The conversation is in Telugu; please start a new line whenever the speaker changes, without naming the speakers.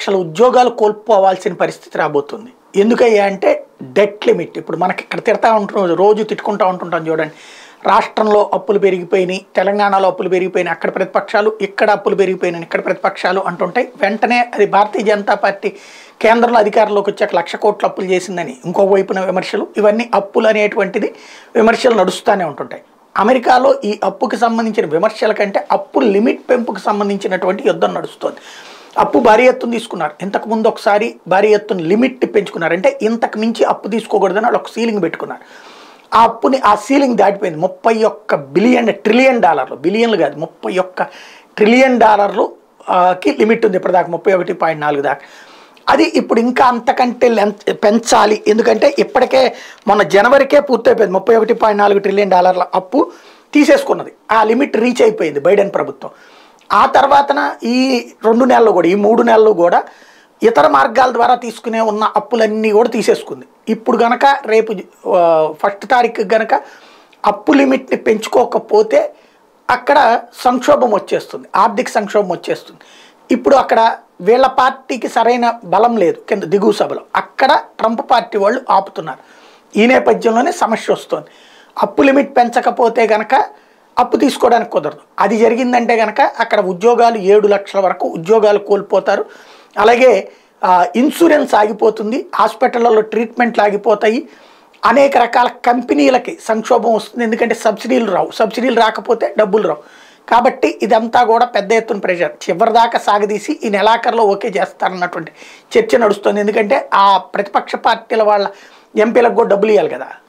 లక్షల ఉద్యోగాలు కోల్పోవాల్సిన పరిస్థితి రాబోతుంది ఎందుకయ్యా అంటే డెట్ లిమిట్ ఇప్పుడు మనకి ఇక్కడ తిడతా ఉంటున్నాం రోజు తిట్టుకుంటా ఉంటుంటాం చూడండి రాష్ట్రంలో అప్పులు పెరిగిపోయినాయి తెలంగాణలో అప్పులు పెరిగిపోయినాయి అక్కడ ప్రతిపక్షాలు ఇక్కడ అప్పులు పెరిగిపోయినాయి ఇక్కడ ప్రతిపక్షాలు అంటుంటాయి వెంటనే అది భారతీయ జనతా పార్టీ కేంద్రంలో అధికారంలోకి వచ్చాక లక్ష కోట్ల అప్పులు చేసిందని ఇంకో వైపున విమర్శలు ఇవన్నీ అప్పులు అనేటువంటిది విమర్శలు నడుస్తూనే ఉంటుంటాయి అమెరికాలో ఈ అప్పుకి సంబంధించిన విమర్శల కంటే అప్పు లిమిట్ పెంపుకు సంబంధించినటువంటి యుద్ధం నడుస్తుంది అప్పు భారీ ఎత్తున తీసుకున్నారు ఇంతకు ముందు ఒకసారి భారీ ఎత్తున లిమిట్ పెంచుకున్నారు అంటే ఇంతకు మించి అప్పు తీసుకోకూడదని వాళ్ళు ఒక సీలింగ్ పెట్టుకున్నారు ఆ అప్పుని ఆ సీలింగ్ దాటిపోయింది ముప్పై ఒక్క బిలియన్ ట్రిలియన్ డాలర్లు బిలియన్లు కాదు ముప్పై ఒక్క ట్రిలియన్ డాలర్లు ఆ, కి లిమిట్ ఉంది ఇప్పటిదాకా ముప్పై ఒకటి పాయింట్ నాలుగు దాకా అది ఇప్పుడు ఇంకా అంతకంటే లెంత్ పెంచాలి ఎందుకంటే ఇప్పటికే మొన్న జనవరికే పూర్తయిపోయింది ముప్పై ఒకటి పాయింట్ నాలుగు ట్రిలియన్ డాలర్ల అప్పు తీసేసుకున్నది ఆ లిమిట్ రీచ్ అయిపోయింది బైడెన్ ప్రభుత్వం ఆ తర్వాతన ఈ రెండు నెలలు కూడా ఈ మూడు నెలలు కూడా ఇతర మార్గాల ద్వారా తీసుకునే ఉన్న అప్పులన్నీ కూడా తీసేసుకుంది ఇప్పుడు గనక రేపు ఆ, ఫస్ట్ తారీఖు గనక అప్పు లిమిట్ని పెంచుకోకపోతే అక్కడ సంక్షోభం వచ్చేస్తుంది ఆర్థిక సంక్షోభం వచ్చేస్తుంది ఇప్పుడు అక్కడ వీళ్ళ పార్టీకి సరైన బలం లేదు కింద దిగువ సభలో అక్కడ ట్రంప్ పార్టీ వాళ్ళు ఆపుతున్నారు ఈ నేపథ్యంలోనే సమస్య వస్తుంది అప్పు లిమిట్ పెంచకపోతే గనక అప్పు తీసుకోవడానికి కుదరదు అది జరిగిందంటే గనక అక్కడ ఉద్యోగాలు ఏడు లక్షల వరకు ఉద్యోగాలు కోల్పోతారు అలాగే ఆ, ఇన్సూరెన్స్ ఆగిపోతుంది హాస్పిటళ్ళలో ట్రీట్మెంట్లు ఆగిపోతాయి అనేక రకాల కంపెనీలకి సంక్షోభం వస్తుంది ఎందుకంటే సబ్సిడీలు రావు సబ్సిడీలు రాకపోతే డబ్బులు రావు కాబట్టి ఇదంతా కూడా పెద్ద ఎత్తున ప్రెషర్ చివరిదాకా సాగదీసి ఈ నెలాఖరులో ఓకే చేస్తారన్నటువంటి చర్చ నడుస్తుంది ఎందుకంటే ఆ ప్రతిపక్ష పార్టీల వాళ్ళ ఎంపీలకు కూడా డబ్బులు ఇవ్వాలి కదా